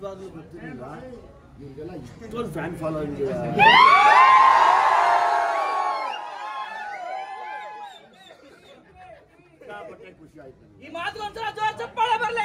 ನಿಜವಾಗ್ಲೂ ಗೊತ್ತಿರಲಿಲ್ಲ ಇವ್ರಿಗೆಲ್ಲ ಇಷ್ಟೊಂದು ಫ್ಯಾನ್ ಫಾಲೋಯಿಂಗ್ ಸಿಕ್ಕಾಪಟ್ಟೆ ಖುಷಿ ಆಯ್ತು ನನಗೆ. ಈ ಮಾತು ಒಂದ್ಸಲ ಜೋರ್ ಚಪ್ಪಾಳೆ ಬರ್ಲಿ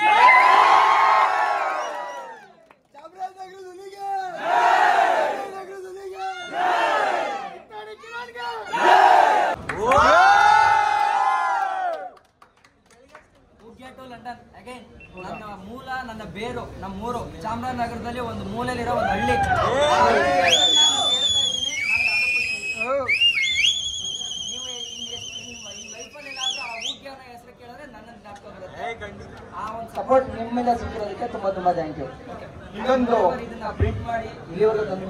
ಟು ಲಂಡನ್ ಅಗೈನ್ ನನ್ನ ಮೂಲ ನನ್ನ ಬೇರು ನಮ್ಮ ಮೂರು ಚಾಮರಾಜನಗರದಲ್ಲಿ ಒಂದು ಮೂಲೆಯಲ್ಲಿರೋ ಒಂದು ಹಳ್ಳಿ ಆ ಹಳ್ಳಿ ಹೆಸರನ್ನ ನಾನು ಹೇಳ್ತಾ ಇದ್ದೀನಿ. ನನಗೆ ಅದು ಖುಷಿ. ನೀವು ಇನ್ ಎಷ್ಟ್- ನಿಮ್ಮ ಈ ಲೈಫಲ್ಲಿ ಏನಾದ್ರೂ ಆ ಊಟಿ ಅನ್ನೋ ಹೆಸರು ಕೇಳಿದ್ರೆ ನನ್ನನ್ನು ಜ್ಞಾಪಕ ಬರುತ್ತೆ ಆ ಒಂದು ಸಪೋರ್ಟ್ ನಿಮ್ಮಿಂದ ಸಿಕ್ಕಿರೋದಕ್ಕೆ ತುಂಬಾ ತುಂಬಾ ಥ್ಯಾಂಕ್ ಯು ಇನ್ನೊಂದು ಇದನ್ನ ಪ್ರಿಂಟ್ ಮಾಡಿ ಇಲ್ಲಿವರೆಗೂ ತಂದು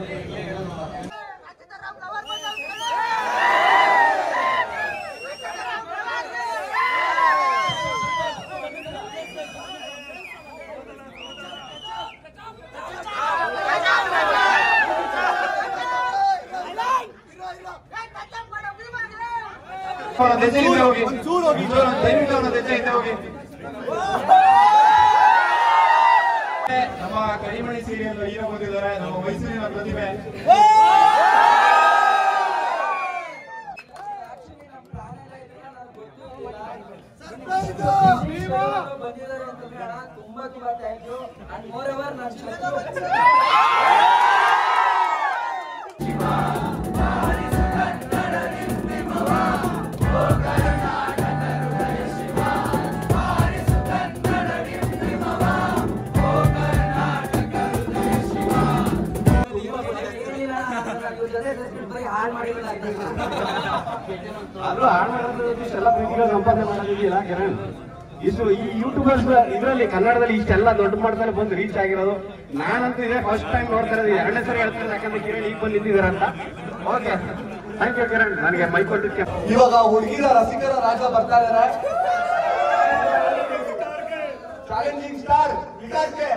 ಅವನ ದೆಸೆಯಿಂದ ಹೋಗಿ ನಿಜವಾಗ್ಲೂ ದಯವಿಟ್ಟು ಅವನ ದೆಸೆಯಿಂದ ಹೋಗಿ ನಮ್ಮ ಕರಿಮಣಿ ಸೀರಿಯಲ್ ಹೀರೋ ಬಂದಿದ್ದಾರೆ ನಮ್ಮ ಮೈಸೂರಿನ ಪ್ರತಿಭೆ ಬಂದಿದ್ದಾರೆ ಅಂತ ಬೇಡ ತುಂಬಾ ತುಂಬಾ thank you and moreover ನಾನು ಹಾಳು ಮಾಡಿಲ್ಲ ಆದ್ರೂ ಹಾಡ್ ಮಾಡೋದು ಇಷ್ಟೆಲ್ಲ ಪ್ರೀತಿಗಳು ಸಂಪಾದನೆ ಮಾಡೋದಿದೆಯಲ್ಲ ಕಿರಣ್ ಇಷ್ಟು ಈ ಯೂಟ್ಯೂಬರ್ಸ್ ಇದರಲ್ಲಿ ಕನ್ನಡದಲ್ಲಿ ಇಷ್ಟೆಲ್ಲ ದೊಡ್ಡ ಮಾಡ್ತಾರೆ ಬಂದು ರೀಚ್ ಆಗಿರೋದು ನಾನಂತೂ ಇದೆ ಫಸ್ಟ್ ಟೈಮ್ ನೋಡ್ತಾ ಇರೋದು ಎರಡನೇ ಸರಿ ಹೇಳ್ತಾರೆ ಯಾಕಂದ್ರೆ ಕಿರಣ್ ಈಗ ಬಂದು ನಿಂತಿದ್ದಾರೆ ಅಂತ ಓಕೆ ಥ್ಯಾಂಕ್ ಯು ಕಿರಣ್ ನನಗೆ ಮೈ ಕೊಟ್ಟಿದ್ದಕ್ಕೆ ಇವಾಗ ಹುಡುಗಿರ ರಸಿಕರ ರಾಜ ಬರ್ತಾ ಇದಾರೆ ಚಾಲೆಂಜಿಂಗ್ ಸ್ಟಾರ್ ವಿಕಾಸ್ಗೆ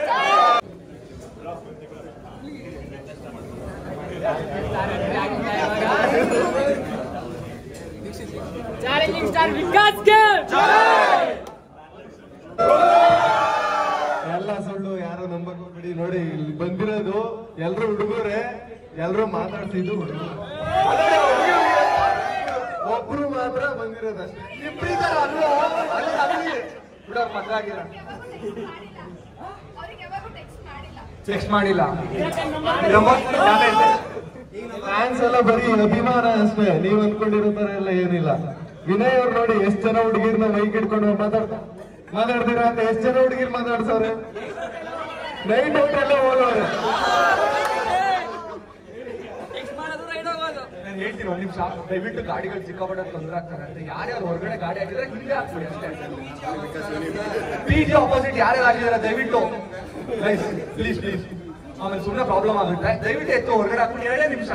ಚಾಲೆಂಜಿಂಗ್ ಸ್ಟಾರ್ ವಿಕಾಸ್ಗೆ ಎಲ್ಲ ಸುಳ್ಳು ಯಾರು ನಂಬಕ್ ಹೋಗ್ಬಿಡಿ ನೋಡಿ ಇಲ್ಲಿ ಬಂದಿರೋದು ಎಲ್ರು ಹುಡುಗರೇ ಎಲ್ರು ಮಾತಾಡ್ತಿದ್ದು ಹುಡುಗರು ಒಬ್ರು ಮಾತ್ರ ಬಂದಿರೋದು ಅಷ್ಟೇ ಇಬ್ರಿದಾರ ಅಲ್ವಾ ಅಲ್ಲಿ ಅಲ್ಲಿ ಬಿಡೋರ್ ಮದ್ವೆ ಆಗಿರ ಟೆಕ್ಸ್ಟ್ ಮಾಡಿಲ್ಲ ಫ್ಯಾನ್ಸ್ ಎಲ್ಲ ಬರೀ ಅಭಿಮಾನ ಅಷ್ಟೇ ನೀವ್ ಅನ್ಕೊಂಡಿರೋ ತರ ಎಲ್ಲ ಏನಿಲ್ಲ ವಿನಯ್ ಅವ್ರು ನೋಡಿ ಎಷ್ಟ್ ಜನ ಹುಡುಗಿರ್ನ ಮೈಕ್ ಇಟ್ಕೊಂಡು ಮಾತಾಡ್ತಾ ಮಾತಾಡ್ತೀರಾ ಅಂತ ಎಷ್ಟ್ ಜನ ಹುಡುಗಿರ್ ಮಾತಾಡ್ಸವ್ರೆ ನೈಟ್ ಔಟ್ ಎಲ್ಲ ಹೋಗೋರೆ ನಾನು ಹೇಳ್ತೀನಿ ಒಂದ್ ನಿಮಿಷ ದಯವಿಟ್ಟು ಗಾಡಿಗಳು ಸಿಕ್ಕಾಪಟ್ಟೆ ತೊಂದರೆ ಆಗ್ತಾರೆ ಅಂತ ಯಾರ್ಯಾರು ಹೊರಗಡೆ ಗಾಡಿ ಹಾಕಿದ್ರೆ ಹಿಂದೆ ಹಾಕ್ಬಿಡಿ ಅಷ್ಟೇ ಪಿ ಜಿ ಆಪೋಸಿಟ್ ಯಾರ್ಯಾರು ಹಾಕಿದಾರೆ ದಯವಿಟ್ಟು ಪ್ಲೀಸ್ ಪ್ಲೀಸ್ ಆಮೇಲೆ ಸುಮ್ಮನೆ ಪ್ರಾಬ್ಲಮ್ ಆಗುತ್ತೆ ದಯವಿಟ್ಟು ಎತ್ತು ಹೊರಗಡೆ ಹಾಕೊಂಡು ಎರಡೇ ನಿಮಿಷ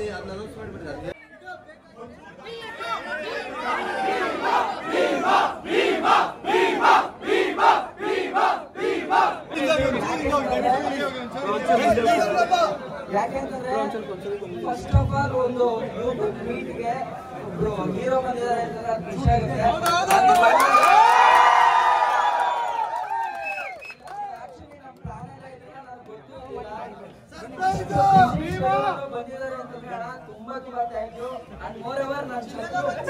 ಯಾಕೆಂತಂದ್ರೆ ಫಸ್ಟ್ ಆಫ್ ಆಲ್ ಒಂದು ಯೂಟ್ಯೂಬ್ ಮೀಟ್ಗೆ ಒಬ್ರು ಹೀರೋ ಬಂದಿದ್ದಾರೆ ಅಂತಂದ್ರೆ ಅದು ಖುಷಿ ಆಗುತ್ತೆ Actually ನಮ್ಮ plan ಎಲ್ಲ ಇದ್ದಿಲ್ಲ, ನನಗೆ ಗೊತ್ತಿರ್ಲಿಲ್ಲ. ಬಂದಿದ್ದಾರೆ ಅಂತ ಬೇಡ ತುಂಬಾ ತುಂಬಾ thank you and moreover ನಾನು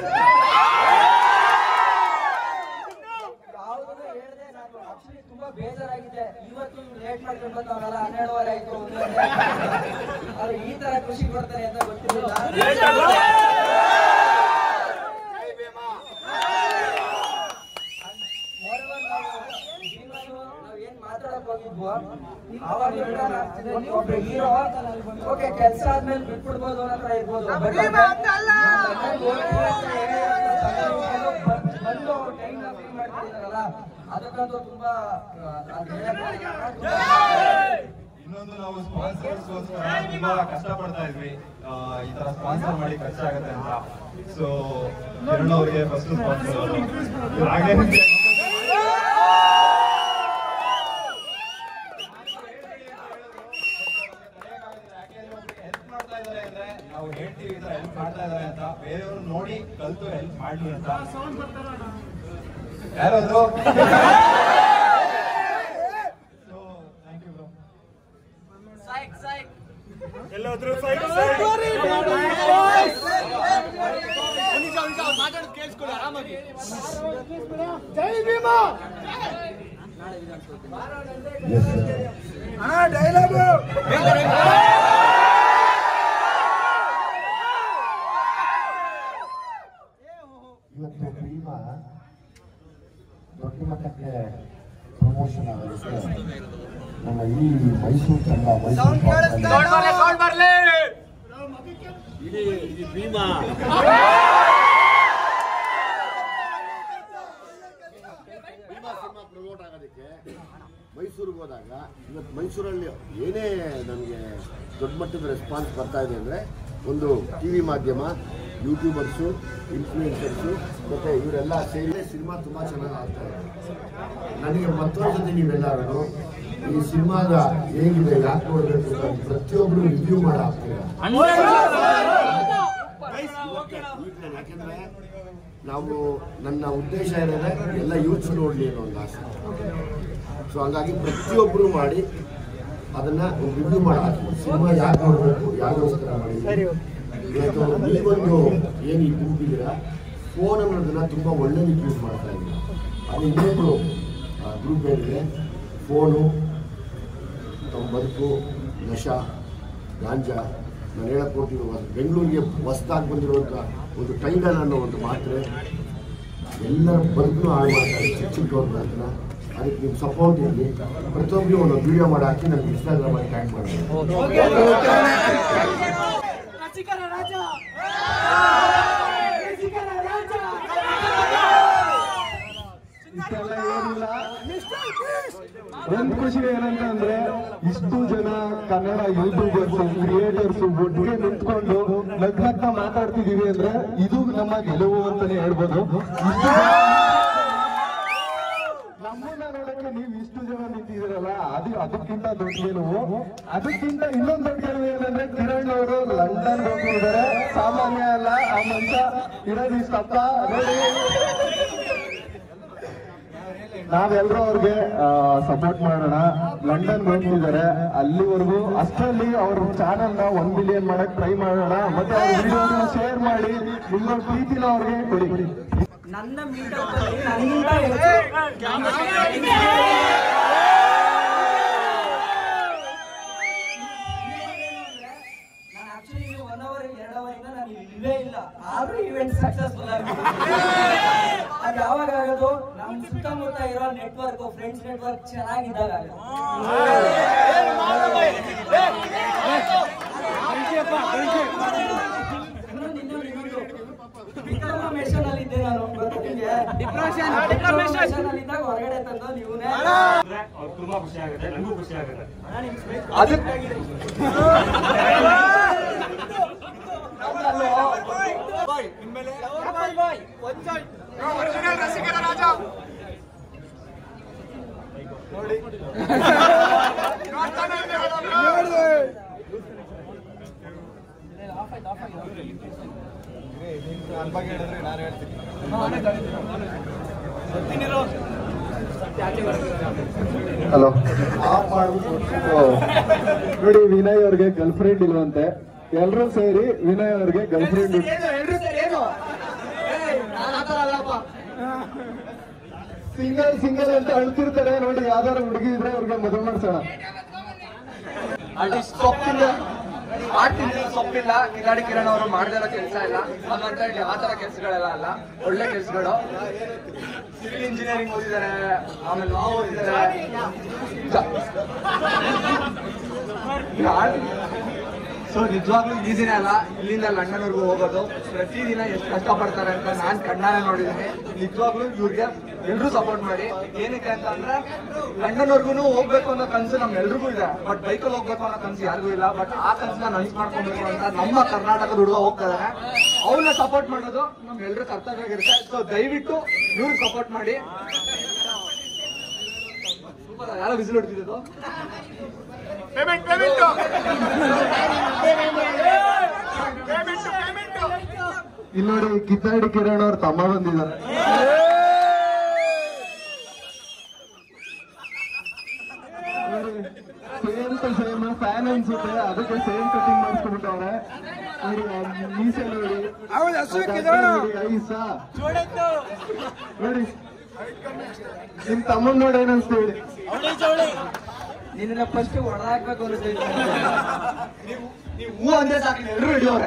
ಯಾವುದನ್ನು ಹೇಳ್ದೆ ನಾನು ಆಕ್ಚುಲಿ ತುಂಬಾ ಬೇಜಾರಾಗಿದೆ ಇವತ್ತು ಲೇಟ್ ಮಾಡ್ಕೊಂಡು ಬಂದವನಲ್ಲ ಹನ್ನೆರಡುವರೆ ಆಯ್ತು ಒಂದು ಗಂಟೆ. ಆದ್ರೆ ಈ ತರ ಖುಷಿ ಕೊಡ್ತಾರೆ ಅಂತ ಗೊತ್ತಿರಲಿಲ್ಲ Moreover, ನಾವು ಜೀವನ ನಾವ್ ಏನ್ ಮಾತಾಡಕ್ ಹೋಗಿದ್ವೋ ಅವಾಗ ಒಬ್ಬ ಹೀರೋ ಓಕೆ ಕೆಲಸ ಆದ್ಮೇಲೆ ಬಿಟ್ಬಿಡ್ಬೋದು ಅನ್ನೋ ಇರ್ಬೋದು But ನಾನ್ ಲಂಡನ್ಗೆ ಹೋಗ್ತೀನಿ ಅಂತ ಹೇಳಿ ಬಂದು ಟೈಮ್ ಫ್ರೀ ಮಾಡ್ತಿದ್ದೀರಲ್ಲ ಅದಕ್ಕಂತೂ ತುಂಬಾ ಆ, ಅದ್ ಹೇಳಕ್ ತುಂಬಾ ಇನ್ನೊಂದು ನಾವು ಸ್ಪಾನ್ಸರ್ಸ್ಗೋಸ್ಕರ ತುಂಬಾ ಕಷ್ಟಪಡ್ತಾ ಇದ್ವಿ ಆ, ಈ ತರ ಸ್ಪಾನ್ಸರ್ ಮಾಡಿ ಖರ್ಚಾಗತ್ತೆ ಅಂತ ಸೊ ಕಿರಣ್ ಅವ್ರಿಗೆ ಫಸ್ಟ್ ಸ್ಪಾನ್ಸರ್ ಹಾಗೆ ಹೆಲ್ಪ್ ಮಾಡ್ತಾ ಇದಾರೆ ಅಂದ್ರೆ ನಾವು ಹೇಳ್ತೀವಿ ಈ ತರ ಹೆಲ್ಪ್ ಮಾಡ್ತಾ ಇದಾರೆ ಅಂತ ಬೇರೆಯವರು ನೋಡಿ ಕಲ್ತು ಹೆಲ್ಪ್ ಮಾಡ್ಲಿ ಅಂತ ಯಾರಾದ್ರು ಸೊ ಥ್ಯಾಂಕ್ ಯು ಬ್ರೋ ಇವತ್ತು ಭೀಮಾ ದೊಡ್ಡ ಮಟ್ಟಕ್ಕೆ ಪ್ರಮೋಷನ್ ಆಗೋದಕ್ಕೆ ನಮ್ಮ ಈ ಮೈಸೂರು ತಂಡ ಮೈಸೂರು ಇಡೀ ಈ ಭೀಮಾ ಭೀಮಾ ಸಿನಿಮಾ ಪ್ರಮೋಟ್ ಆಗೋದಕ್ಕೆ ಮೈಸೂರಿಗೆ ಹೋದಾಗ ಇವತ್ತು ಮೈಸೂರಲ್ಲಿ ಏನೇ ನನಗೆ ದೊಡ್ಡ ಮಟ್ಟದ ರೆಸ್ಪಾನ್ಸ್ ಬರ್ತಾ ಇದೆ ಅಂದರೆ ಒಂದು ಟಿ ವಿ ಮಾಧ್ಯಮ ಯೂಟ್ಯೂಬರ್ಸು ಇನ್ಫ್ಲೂಯೆನ್ಸರ್ಸು ಮತ್ತು ಇವರೆಲ್ಲ ಸೇರಿ ಸಿನಿಮಾ ತುಂಬ ಚೆನ್ನಾಗಿ ಆಗ್ತಾ ಇದೆ ನನಗೆ ಮತ್ತೊಂದು ಜೊತೆ ನೀವೆಲ್ಲರೂ ಈ ಸಿನಿಮಾದ ಹೇಗಿದೆ ಯಾಕೆ ನೋಡಬೇಕು ಅಂತ ಪ್ರತಿಯೊಬ್ಬರು ರಿವ್ಯೂ ಮಾಡಿ ಹಾಕ್ತೀರಾ ಈಗಲೇ ಯಾಕೆಂದ್ರೆ ನಾವು ನನ್ನ ಉದ್ದೇಶ ಏನಿದೆ ಎಲ್ಲ ಯೂತ್ಸ್ ನೋಡ್ಲಿ ಅನ್ನೋ ಒಂದು ಆಸೆ ಸೊ ಹಂಗಾಗಿ ಪ್ರತಿಯೊಬ್ಬರು ಮಾಡಿ ಅದನ್ನ ಒಂದು ರಿವ್ಯೂ ಮಾಡಿ ಹಾಕಿ ಸಿನಿಮಾ ಯಾಕೆ ನೋಡಬೇಕು ಯಾರಿಗೋಸ್ಕರ ಮಾಡಿ ಇವತ್ತು ನೀವೊಂದು ಏನು ಈ ಗ್ರೂಪ್ ಫೋನ್ ಅನ್ನೋದನ್ನ ತುಂಬಾ ಒಳ್ಳೆದಕ್ಕೆ ಯೂಸ್ ಮಾಡ್ತಾ ಇದ್ದೀರಾ ಅದು ಇನ್ನೊಬ್ರು ಗ್ರೂಪ್ ಏನಿದೆ ಫೋನು ತಮ್ಮ ಬದುಕು ನಶ ಗಾಂಜಾ ನಾನು ಹೇಳಕ್ ಹೋಗ್ತೀನಿ ಬೆಂಗಳೂರಿಗೆ ಹೊಸ್ದಾಗಿ ಬಂದಿರುವಂಥ ಒಂದು ಟೈಗಲ್ ಅನ್ನೋ ಒಂದು ಮಾತ್ರೆ ಎಲ್ಲರ ಬದುಕು ಹಾಳು ಮಾಡ್ತಾರೆ ಚಿಕ್ಕ ಚಿಕ್ಕವ್ರ ಬದುಕನ್ನ ಅದಕ್ಕೆ ನಿಮ್ಮ ಸಪೋರ್ಟ್ ಇರಲಿ ಪ್ರತಿಯೊಬ್ಬರು ಒಂದು ವಿಡಿಯೋ ಮಾಡಿ ಹಾಕಿ ನನಗೆ ಇನ್ಸ್ಟಾಗ್ರಾಮ್ ಅಲ್ಲಿ ಟ್ಯಾಗ್ ಮಾಡಿ ಇಷ್ಟೆಲ್ಲ ಏನಿಲ್ಲ ಒಂದ್ ಖುಷಿ ಏನಂತಂದ್ರೆ ಇಷ್ಟು ಜನ ಕನ್ನಡ ಯೂಟ್ಯೂಬರ್ಸ್ ಕ್ರಿಯೇಟರ್ಸ್ ಒಟ್ಟಿಗೆ ನಿಂತ್ಕೊಂಡು ನಗ್ನಗ್ನ ಮಾತಾಡ್ತಿದೀವಿ ಅಂದ್ರೆ ಇದು ನಮ್ಮ ಗೆಲುವು ಅಂತಾನೆ ಹೇಳ್ಬೋದು ಇಷ್ಟು ಜನ- ನಮ್ಮನ್ನ ನೋಡಕ್ಕೆ ನೀವು ಇಷ್ಟು ಜನ ನಿಂತಿದ್ದೀರಲ್ಲ ಅದು ಅದಕ್ಕಿಂತ ದೊಡ್ಡ ಗೆಲುವು ಅದಕ್ಕಿಂತ ಇನ್ನೊಂದು ದೊಡ್ಡ ಗೆಲುವು ಏನಂದ್ರೆ ಕಿರಣ್ ಅವರು ಲಂಡನ್ ಹೋಗಿದ್ದಾರೆ ಸಾಮಾನ್ಯ ಅಲ್ಲ ಆ ಮನುಷ್ಯ ಇರೋದು ಇಷ್ಟಪ್ಪ ನೋಡಿ ನಾವೆಲ್ಲರೂ ಅವ್ರಿಗೆ ಸಪೋರ್ಟ್ ಮಾಡೋಣ ಲಂಡನ್ ಹೋಗ್ತಿದ್ದಾರೆ ಅಲ್ಲಿವರೆಗೂ ಅಷ್ಟರಲ್ಲಿ ಅವ್ರ ಚಾನೆಲ್ ನ ಒನ್ ಮಿಲಿಯನ್ ಮಾಡಕ್ ಟ್ರೈ ಮಾಡೋಣ ಮತ್ತೆ ಅವ್ರ ವಿಡಿಯೋನ ಶೇರ್ ಮಾಡಿ ನಿಮ್ಮ ಪ್ರೀತಿನ ಅವ್ರಿಗೆ ಕೊಡಿ ನನ್ನ ಮೀಟಪ್ ಅಲ್ಲಿ ನನ್ನಿಂದ ಹೆಚ್ಚು ನಾನು ಆಕ್ಚುಲಿ ಒನ್ ಅವರ್ ಎರಡು ಅವರ್ ಇಂದ ನಾನು ಇಲ್ಲೇ ಇಲ್ಲ ಆದ್ರೂ ಇವೆಂಟ್ ಸಕ್ಸಸ್ಫುಲ್ ಆಗಿದೆ ಅದು ಯಾವಾಗ ಆಗೋದು ನಮ್ಮ ಸುತ್ತಮುತ್ತ ಇರೋ ನೆಟ್ವರ್ಕ್ ಫ್ರೆಂಡ್ಸ್ ನೆಟ್ವರ್ಕ್ ಚೆನ್ನಾಗಿದ್ದಾಗ ಆಗುತ್ತೆ ಇನ್ನೊಂದು ಇನ್ನೊಂದು ಇನ್ನೊಂದು ಡಿಪ್ಲೊಮೇಷನ್ ಅಲ್ಲಿ ಇದ್ದೆ ನಾನು ಡಿಪ್ಲೊಮೇಷನ್ ಡಿಪ್ಲೊಮೇಷನ್ ಅಲ್ಲಿ ಇದ್ದಾಗ ಹೊರಗಡೆ ತಂದು ನೀವುನೇ ಅವ್ರು ತುಂಬಾ ಖುಷಿ ಆಗುತ್ತೆ ನನಗೂ ಖುಷಿ ಆಗುತ್ತೆ ಹಲೋ ನೋಡಿ ವಿನಯ್ ಅವ್ರಿಗೆ ಗರ್ಲ್ ಫ್ರೆಂಡ್ ಇಲ್ವಂತೆ ಎಲ್ರೂ ಸೇರಿ ವಿನಯ್ ಅವ್ರಿಗೆ ಗರ್ಲ್ ಫ್ರೆಂಡ್ ಸಿಂಗಲ್ ಸಿಂಗಲ್ ಅಂತ ಅಳ್ತಿರ್ತಾರೆ ನೋಡಿ ಯಾವ್ದಾರು ಹುಡುಗಿ ಇದ್ರೆ ಅವ್ರಿಗೆ ಮದುವೆ ಮಾಡ್ಸೋಣ ಅಲ್ಲಿ ಸೊಪ್ಪಿಲ್ಲ ಆರ್ಟಿಲ್ಲ ಸೊಪ್ಪಿಲ್ಲ ಕಿಲಾಡಿ ಕಿರಣ್ ಅವರು ಮಾಡದಿರೋ ಕೆಲಸ ಇಲ್ಲ ನಮ್ಮಂತ ಇಲ್ಲಿ ಆ ತರ ಕೆಲಸಗಳೆಲ್ಲ ಅಲ್ಲ ಒಳ್ಳೆ ಕೆಲಸಗಳು ಸಿವಿಲ್ ಇಂಜಿನಿಯರಿಂಗ್ ಓದಿದ್ದಾರೆ ಆಮೇಲೆ ಲಾ ಓದಿದ್ದಾರೆ ಸೊ ನಿಜವಾಗ್ಲೂ ಈಸಿನೇ ಅಲ್ಲ ಇಲ್ಲಿಂದ ಲಂಡನ್ವರೆಗೂ ಹೋಗೋದು ಪ್ರತಿದಿನ ಎಷ್ಟು ಕಷ್ಟಪಡ್ತಾರೆ ಅಂತ ನಾನ್ ಕಣ್ಣಾರೆ ನೋಡಿದ್ದೀನಿ ನಿಜವಾಗ್ಲೂ ಇವ್ರಿಗೆ ಎಲ್ರೂ ಸಪೋರ್ಟ್ ಮಾಡಿ ಏನಕ್ಕೆ ಅಂತ ಅಂದ್ರೆ ಲಂಡನ್ವರೆಗೂ ಹೋಗ್ಬೇಕು ಅನ್ನೋ ಕನಸು ನಮ್ಮೆಲ್ರಿಗೂ ಇದೆ ಬಟ್ ಬೈಕಲ್ಲಿ ಹೋಗ್ಬೇಕು ಅನ್ನೋ ಕನಸು ಯಾರಿಗೂ ಇಲ್ಲ ಬಟ್ ಆ ಕನಸನ್ನ ನನಸು ಮಾಡ್ಕೊಬೇಕು ಅಂತ ನಮ್ಮ ಕರ್ನಾಟಕದ ಹುಡುಗ ಹೋಗ್ತಾ ಇದಾರೆ ಅವ್ರನ್ನ ಸಪೋರ್ಟ್ ಮಾಡೋದು ನಮ್ಮೆಲ್ಲರೂ ಕರ್ತವ್ಯ ಆಗಿರುತ್ತೆ ಸೊ ದಯವಿಟ್ಟು ಇವ್ರಿಗೆ ಸಪೋರ್ಟ್ ಮಾಡಿ ಸೂಪರ್ ಯಾರೋ ಬಿಸಿಲು ಹೊಡ್ತಿದ್ದು ಇಲ್ಲಿ ನೋಡಿ ಕಿತ್ತಾಡಿ ಕಿರಣ್ ಅವ್ರ ತಮ್ಮ ಬಂದಿದ್ದಾರೆ ನೋಡಿ, ಸೇಮ್ ಟು ಸೇಮ್ ಫ್ಯಾನ್ ಅನ್ಸುತ್ತೆ ಅದಕ್ಕೆ ಸೇಮ್ ಕಟಿಂಗ್ ಮಾಡಿಸ್ಕೊಂಡ್ಬಿಟ್ಟವ್ರೆ ನೋಡಿ ಆ ಮೀಸೆ ನೋಡಿ ನೋಡಿ ಐಸ ನೋಡಿ ನಿಮ್ ತಮ್ಮನ್ ನೋಡಿ ಏನನ್ಸ್ತು ಹೇಳಿ ನಿನ್ನ ಫಸ್ಟ್ ಹೊಡೆದಾಕ್ಬೇಕು ಅನ್ಸುತ್ತೆ ನೀವು ಹೂ ಅಂದ್ರೆ ಸಾಕು ಎಲ್ಲರೂ ಹಿಡಿಯೋರೆ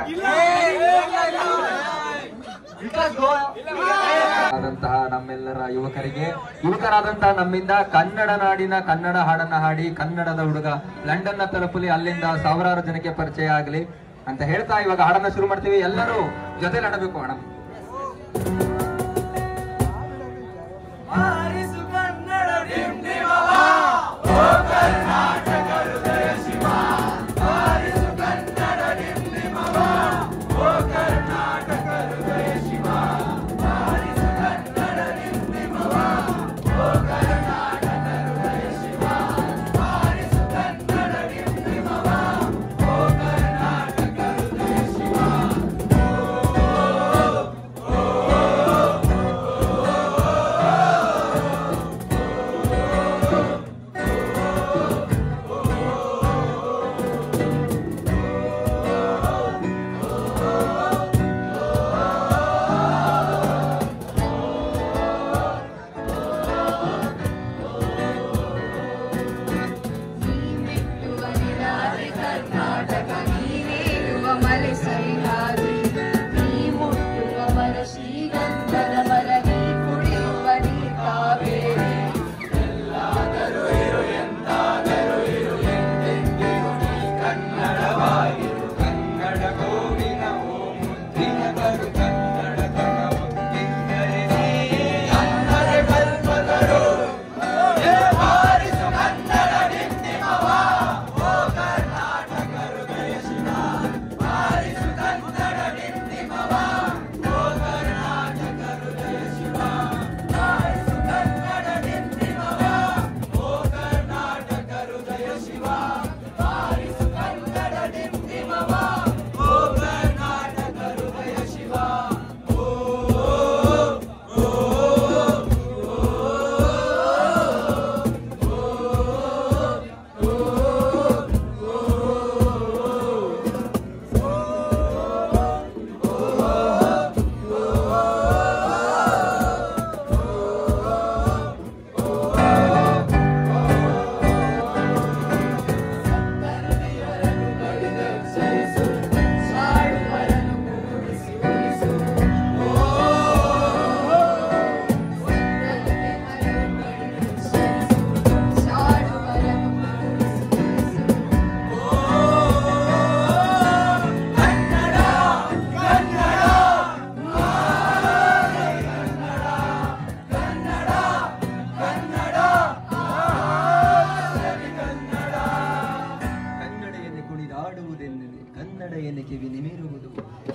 ವಿಕಾಸ್ ಗೋ ಆದಂತಹ ನಮ್ಮೆಲ್ಲರ ಯುವಕರಿಗೆ ಯುವಕರಾದಂತಹ ನಮ್ಮಿಂದ ಕನ್ನಡ ನಾಡಿನ ಕನ್ನಡ ಹಾಡನ್ನ ಹಾಡಿ ಕನ್ನಡದ ಹುಡುಗ ಲಂಡನ್ ನ ತಲುಪಲಿ ಅಲ್ಲಿಂದ ಸಾವಿರಾರು ಜನಕ್ಕೆ ಪರಿಚಯ ಆಗಲಿ ಅಂತ ಹೇಳ್ತಾ ಇವಾಗ ಹಾಡನ್ನ ಶುರು ಮಾಡ್ತೀವಿ ಎಲ್ಲರೂ ಜೊತೆ ಆಡಬೇಕು ಮೇಡಮ್ ಆರಿಸು ಕನ್ನಡ ಡಿಮ್ ಡಿಮವ. ಕರ್ನಾಟಕ ನೀನೇರುವ ಮಲೆ ಸರಿಯಾಗಿ ನೀ ಮುಟ್ಟುವ ಮರ ಶ್ರೀಗಂಧದ ಮರ ನೀ ಕುಡಿಯುವ ನೀ ಕಾವೇರಿ ಸಾಡುವರನು ಕೂಡಿಸಿ ಉಳಿಸು ಒಂದೊಂದೇ ಮರವು ಕಡಿದು ಸರಿಸು ಸಾಡುವರನು ಕೂಡಿಸಿ ಉಳಿಸು ಕನ್ನಡ ಎನ್ನೆ ಕುಣಿದಾಡುವುದೆನ್ನೆದೆ ಕನ್ನಡ ಎನ್ನೆ ಕಿವಿ ನಿಮಿರುವುದು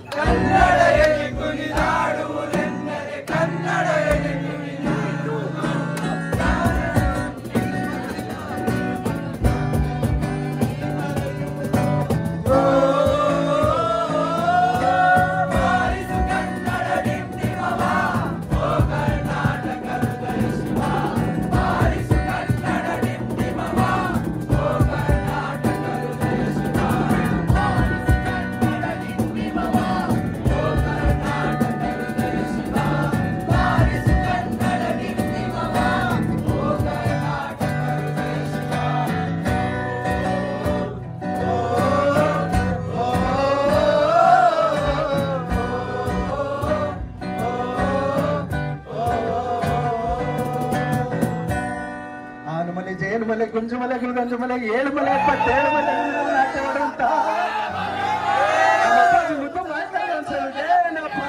ಆನು ಮಲೆ ಜೇನು ಮಲೆ ಗುಂಜು ಮಲೆ ಗುಂಜು ಮಲೆ ಏಳು ಮಲೆ ಪಟ್ಟೇಳು ಮಲೆ ನಾಟ್ಯ ಮಾಡುವಂತ ನಮ್ಮ ಅಪ್ಪಾಜಿ ಮುದ್ದು ಮಾಡ್ತಾರೆ ಅನ್ಸೋದು ಏನಪ್ಪ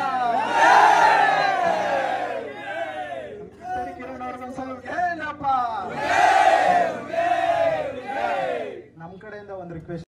ಕಿರಣ್ ಅವ್ರಿಗೆ ಅನ್ಸೋದು ಏನಪ್ಪ ನಮ್ಮ ಕಡೆಯಿಂದ ಒಂದು ರಿಕ್ವೆಸ್ಟ್